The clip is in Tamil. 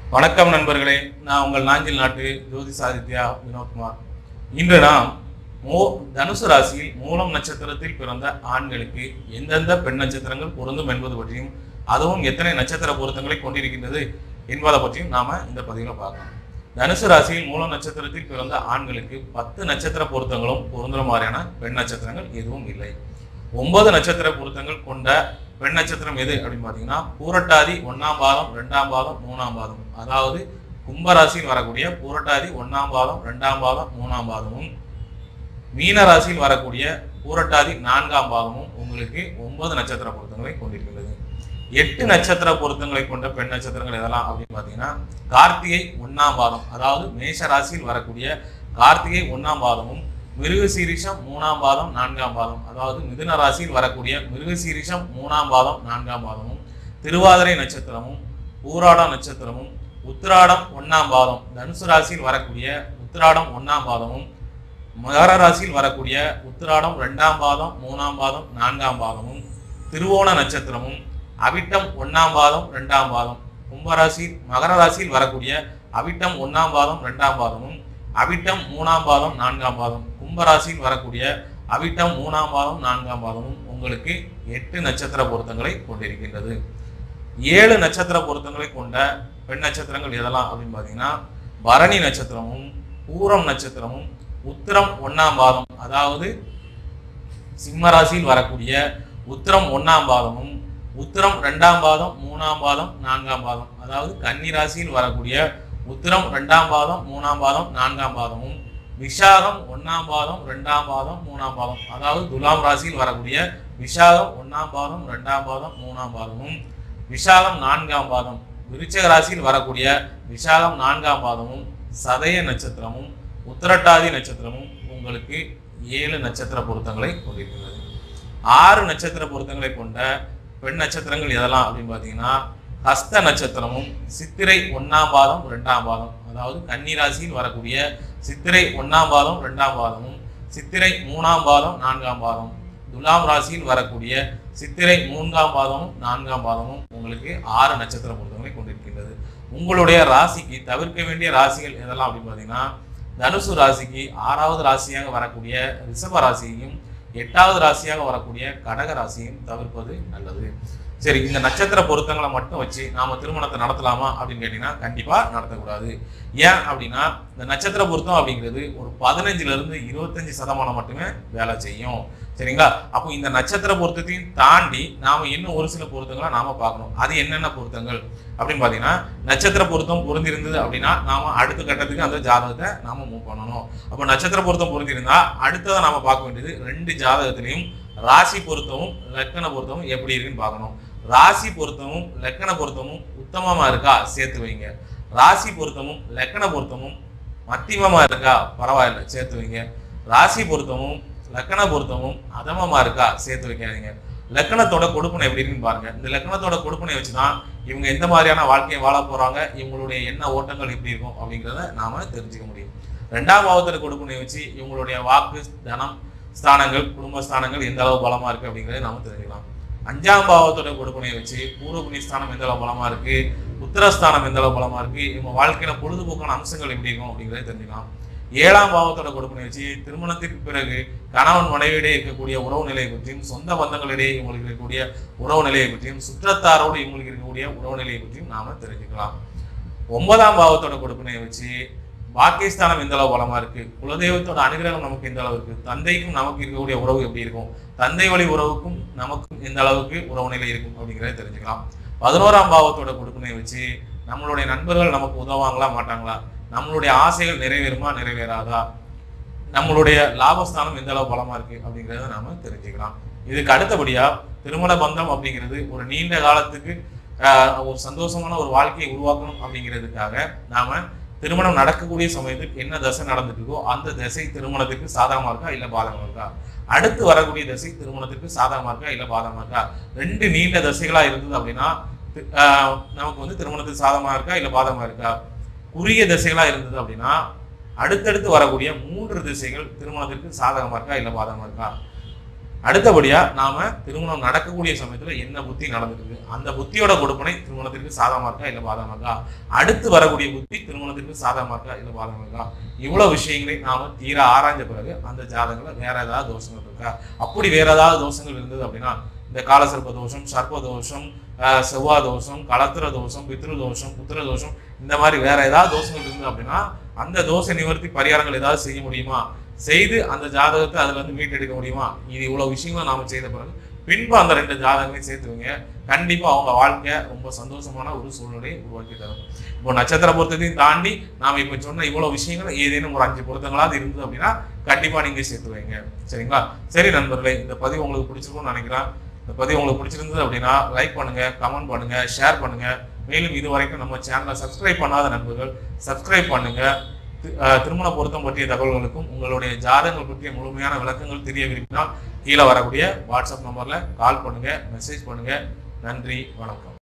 வணக்கம் நண்பர்களே நான் உங்கள் நாஞ்சில் நாட்டு ஜோதிஷ் ஆதித்யா வினோத்குமார் இன்று நாம் மோ தனுசு ராசியில் மூலம் நட்சத்திரத்தில் பிறந்த ஆண்களுக்கு எந்தெந்த பெண் நட்சத்திரங்கள் பொருந்தும் என்பது பற்றியும் அதுவும் எத்தனை நட்சத்திர பொருத்தங்களை கொண்டிருக்கின்றது என்பதை பற்றியும் நாம இந்த பதிவில் பார்க்கலாம் தனுசு ராசியில் மூலம் நட்சத்திரத்தில் பிறந்த ஆண்களுக்கு பத்து நட்சத்திர பொருத்தங்களும் பொருந்துற மாதிரியான பெண் நட்சத்திரங்கள் எதுவும் இல்லை ஒன்பது நட்சத்திர பொருத்தங்கள் கொண்ட பெண் நட்சத்திரம் எது அப்படின்னு பார்த்தீங்கன்னா பூரட்டாதி ஒன்னாம் பாதம் ரெண்டாம் பாதம் மூணாம் பாதம் அதாவது கும்பராசியில் வரக்கூடிய பூரட்டாதி ஒன்னாம் பாதம் ரெண்டாம் பாதம் மூணாம் பாதமும் மீன ராசியில் வரக்கூடிய பூரட்டாதி நான்காம் பாதமும் உங்களுக்கு ஒன்பது நட்சத்திர பொருத்தங்களை கொண்டிருக்கின்றது எட்டு நட்சத்திர பொருத்தங்களை கொண்ட பெண் நட்சத்திரங்கள் எதெல்லாம் அப்படின்னு பார்த்தீங்கன்னா கார்த்திகை ஒன்னாம் பாதம் அதாவது மேஷ ராசியில் வரக்கூடிய கார்த்திகை ஒன்னாம் பாதமும் மிருகசீரிஷம் மூணாம் பாதம் நான்காம் பாதம் அதாவது மிதுன ராசியில் வரக்கூடிய மிருகசீரிஷம் மூணாம் பாதம் நான்காம் பாதமும் திருவாதிரை நட்சத்திரமும் பூராட நட்சத்திரமும் உத்திராடம் ஒன்னாம் பாதம் தனுசு ராசியில் வரக்கூடிய உத்திராடம் ஒன்னாம் பாதமும் மகர ராசியில் வரக்கூடிய உத்திராடம் ரெண்டாம் பாதம் மூணாம் பாதம் நான்காம் பாதமும் திருவோண நட்சத்திரமும் அவிட்டம் ஒன்னாம் பாதம் ரெண்டாம் பாதம் கும்பராசி மகர ராசியில் வரக்கூடிய அவிட்டம் ஒன்னாம் பாதம் ரெண்டாம் பாதமும் அவிட்டம் மூணாம் பாதம் நான்காம் பாதம் கும்பராசியில் வரக்கூடிய அவிட்டம் மூணாம் பாதம் நான்காம் பாதமும் உங்களுக்கு எட்டு நட்சத்திர பொருத்தங்களை கொண்டிருக்கின்றது ஏழு நட்சத்திர பொருத்தங்களை கொண்ட பெண் நட்சத்திரங்கள் எதெல்லாம் அப்படின்னு பார்த்தீங்கன்னா பரணி நட்சத்திரமும் பூரம் நட்சத்திரமும் உத்திரம் ஒன்னாம் பாதம் அதாவது சிம்ம ராசியில் வரக்கூடிய உத்திரம் ஒன்னாம் பாதமும் உத்திரம் ரெண்டாம் பாதம் மூணாம் பாதம் நான்காம் பாதம் அதாவது கன்னி ராசியில் வரக்கூடிய உத்திரம் ரெண்டாம் பாதம் மூணாம் பாதம் நான்காம் பாதமும் விஷாகம் ஒன்னாம் பாதம் ரெண்டாம் பாதம் மூணாம் பாதம் அதாவது துலாம் ராசியில் வரக்கூடிய விஷாகம் ஒன்னாம் பாதம் ரெண்டாம் பாதம் மூணாம் பாதமும் விஷாகம் நான்காம் பாதம் விருச்சக ராசியில் வரக்கூடிய விஷாகம் நான்காம் பாதமும் சதய நட்சத்திரமும் உத்திரட்டாதி நட்சத்திரமும் உங்களுக்கு ஏழு நட்சத்திர பொருத்தங்களை கொண்டிருக்கிறது ஆறு நட்சத்திர பொருத்தங்களை கொண்ட பெண் நட்சத்திரங்கள் எதெல்லாம் அப்படின்னு பார்த்தீங்கன்னா ஹஸ்த நட்சத்திரமும் சித்திரை ஒன்னாம் பாதம் ரெண்டாம் பாதம் அதாவது கன்னி ராசியில் வரக்கூடிய சித்திரை ஒன்னாம் பாதம் ரெண்டாம் பாதமும் சித்திரை மூணாம் பாதம் நான்காம் பாதம் துலாம் ராசியில் வரக்கூடிய சித்திரை மூன்றாம் பாதமும் நான்காம் பாதமும் உங்களுக்கு ஆறு நட்சத்திர பொருத்தங்களை கொண்டிருக்கின்றது உங்களுடைய ராசிக்கு தவிர்க்க வேண்டிய ராசிகள் எதெல்லாம் அப்படின்னு பார்த்தீங்கன்னா தனுசு ராசிக்கு ஆறாவது ராசியாக வரக்கூடிய ரிஷப ராசியையும் எட்டாவது ராசியாக வரக்கூடிய கடக ராசியையும் தவிர்ப்பது நல்லது சரி இந்த நட்சத்திர பொருத்தங்களை மட்டும் வச்சு நாம திருமணத்தை நடத்தலாமா அப்படின்னு கேட்டீங்கன்னா கண்டிப்பா நடத்தக்கூடாது ஏன் அப்படின்னா இந்த நட்சத்திர பொருத்தம் அப்படிங்கிறது ஒரு பதினஞ்சுல இருந்து இருபத்தஞ்சு சதமானம் மட்டுமே வேலை செய்யும் சரிங்களா அப்போ இந்த நட்சத்திர பொருத்தத்தையும் தாண்டி நாம இன்னும் ஒரு சில பொருத்தங்களை நாம பார்க்கணும் அது என்னென்ன பொருத்தங்கள் அப்படின்னு பார்த்தீங்கன்னா நட்சத்திர பொருத்தம் பொருந்திருந்தது அப்படின்னா நாம அடுத்த கட்டத்துக்கு அந்த ஜாதகத்தை நாம மூவ் பண்ணணும் அப்போ நட்சத்திர பொருத்தம் பொருந்திருந்தா அடுத்ததை நாம பார்க்க வேண்டியது ரெண்டு ஜாதகத்திலையும் ராசி பொருத்தமும் லக்கண பொருத்தமும் எப்படி இருக்குன்னு பார்க்கணும் ராசி பொருத்தமும் லக்கண பொருத்தமும் உத்தமமா இருக்கா சேர்த்து வைங்க ராசி பொருத்தமும் லக்கண பொருத்தமும் மத்தியமமா இருக்கா பரவாயில்ல சேர்த்து வைங்க ராசி பொருத்தமும் லக்கண பொருத்தமும் அதமமா இருக்கா சேர்த்து வைக்காதீங்க லக்கணத்தோட கொடுப்பனை எப்படி இருக்குன்னு பாருங்க இந்த லக்கணத்தோட கொடுப்பனை வச்சுதான் இவங்க எந்த மாதிரியான வாழ்க்கையை வாழ போறாங்க இவங்களுடைய என்ன ஓட்டங்கள் எப்படி இருக்கும் அப்படிங்கிறத நாம தெரிஞ்சுக்க முடியும் ரெண்டாம் பாவத்தோட கொடுப்பனை வச்சு இவங்களுடைய வாக்கு தனம் ஸ்தானங்கள் குடும்ப ஸ்தானங்கள் எந்த அளவு பலமா இருக்கு அப்படிங்கறத நாம தெரிஞ்சுக்கலாம் அஞ்சாம் பாவத்தோட கொடுப்பனையை வச்சு பூர்வ புண்ணியஸ்தானம் எந்த அளவு பலமா இருக்கு உத்தரஸ்தானம் எந்த அளவு பலமா இருக்கு இவங்க வாழ்க்கையில பொழுதுபோக்கான அம்சங்கள் எப்படி இருக்கும் அப்படிங்கறத தெரிஞ்சுக்கலாம் ஏழாம் பாவத்தோட கொடுப்பனை வச்சு திருமணத்திற்கு பிறகு கணவன் மனைவியிடையே இருக்கக்கூடிய உறவு நிலையை பற்றியும் சொந்த பந்தங்களிடையே இவங்களுக்கு இருக்கக்கூடிய உறவு நிலையை பற்றியும் சுற்றத்தாரோடு இவங்களுக்கு இருக்கக்கூடிய உறவு நிலையை பற்றியும் நாம தெரிஞ்சுக்கலாம் ஒன்பதாம் பாவத்தோட கொடுப்பனையை வச்சு பாக்கியஸ்தானம் எந்த அளவு பலமா இருக்கு குலதெய்வத்தோட அனுகிரகம் நமக்கு எந்த அளவு இருக்கு தந்தைக்கும் நமக்கு இருக்கக்கூடிய உறவு எப்படி இருக்கும் தந்தை வழி உறவுக்கும் நமக்கும் எந்த அளவுக்கு உறவு நிலை இருக்கும் அப்படிங்கிறத தெரிஞ்சுக்கலாம் பதினோராம் பாவத்தோட கொடுப்பனை வச்சு நம்மளுடைய நண்பர்கள் நமக்கு உதவாங்களா மாட்டாங்களா நம்மளுடைய ஆசைகள் நிறைவேறுமா நிறைவேறாதா நம்மளுடைய லாபஸ்தானம் எந்த அளவு பலமா இருக்கு அப்படிங்கிறத நாம தெரிஞ்சுக்கலாம் இதுக்கு அடுத்தபடியா திருமண பந்தம் அப்படிங்கிறது ஒரு நீண்ட காலத்துக்கு ஆஹ், ஒரு சந்தோஷமான ஒரு வாழ்க்கையை உருவாக்கணும் அப்படிங்கிறதுக்காக நாம திருமணம் நடக்கக்கூடிய சமயத்துக்கு என்ன தசை நடந்துட்டு இருக்கோ அந்த திசை திருமணத்துக்கு சாதகமா இருக்கா இல்ல பாதகமா இருக்கா அடுத்து வரக்கூடிய திசை திருமணத்துக்கு சாதகமா இருக்கா இல்ல பாதகமா இருக்கா ரெண்டு நீண்ட தசைகளா இருந்தது அப்படின்னா தி- ஆஹ், நமக்கு வந்து திருமணத்துக்கு சாதகமா இருக்கா இல்ல பாதகமா இருக்கா குறுகிய திசைகளா இருந்தது அப்படின்னா அடுத்தடுத்து வரக்கூடிய மூன்று திசைகள் திருமணத்திற்கு சாதகமா இருக்கா இல்ல பாதகமா இருக்கா அடுத்தபடியா நாம திருமணம் நடக்கக்கூடிய சமயத்துல என்ன புத்தி நடந்துருக்கு அந்த புத்தியோட கொடுப்பனை திருமணத்திற்கு சாதகமா இருக்கா இல்ல பாதகமா இருக்கா அடுத்து வரக்கூடிய புத்தி திருமணத்திற்கு சாதகமா இருக்கா இல்ல பாதகமா இருக்கா இவ்வளவு விஷயங்களை நாம தீர ஆராய்ஞ்ச பிறகு அந்த ஜாதகத்துல வேற ஏதாவது தோஷங்கள் இருக்கா அப்படி வேற ஏதாவது தோஷங்கள் இருந்தது அப்படின்னா இந்த காலசர்ப்ப தோஷம் சர்ப்ப தோஷம் ஆஹ் செவ்வாய் தோஷம் கலத்திர தோஷம் பித்ரு தோஷம் புத்திர தோஷம் இந்த மாதிரி வேற ஏதாவது தோஷங்கள் இருந்தது அப்படின்னா அந்த தோஷ நிவர்த்தி பரிகாரங்கள் ஏதாவது செய்ய முடியுமா செய்து அந்த ஜாதகத்தை அதுல இருந்து மீட்டெடுக்க முடியுமா இது இவ்வளவு விஷயங்களும் நாம செய்த பிறகு பின்பு அந்த ரெண்டு ஜாதகங்களையும் சேர்த்துவீங்க கண்டிப்பா அவங்க வாழ்க்கை ரொம்ப சந்தோஷமான ஒரு சூழ்நிலையை உருவாக்கி தரும் இப்போ நட்சத்திர பொருத்தத்தையும் தாண்டி நாம இப்ப சொன்ன இவ்வளவு விஷயங்கள் ஏதேனும் ஒரு அஞ்சு பொருத்தங்களாவது இருந்தது அப்படின்னா கண்டிப்பா நீங்க சேர்த்து வைங்க சரிங்களா சரி நண்பர்களே இந்த பதிவு உங்களுக்கு பிடிச்சிருக்கும்னு நினைக்கிறேன் இந்த பதிவு உங்களுக்கு பிடிச்சிருந்தது அப்படின்னா லைக் பண்ணுங்க கமெண்ட் பண்ணுங்க ஷேர் பண்ணுங்க மேலும் இது வரைக்கும் நம்ம சேனலை சப்ஸ்கிரைப் பண்ணாத நண்பர்கள் சப்ஸ்கிரைப் பண்ணுங்க தி- அஹ் திருமண பொருத்தம் பற்றிய தகவல்களுக்கும் உங்களுடைய ஜாதகங்கள் பற்றிய முழுமையான விளக்கங்கள் தெரிய விரும்பினால் கீழே வரக்கூடிய வாட்ஸ்அப் நம்பர்ல கால் பண்ணுங்க மெசேஜ் பண்ணுங்க நன்றி வணக்கம்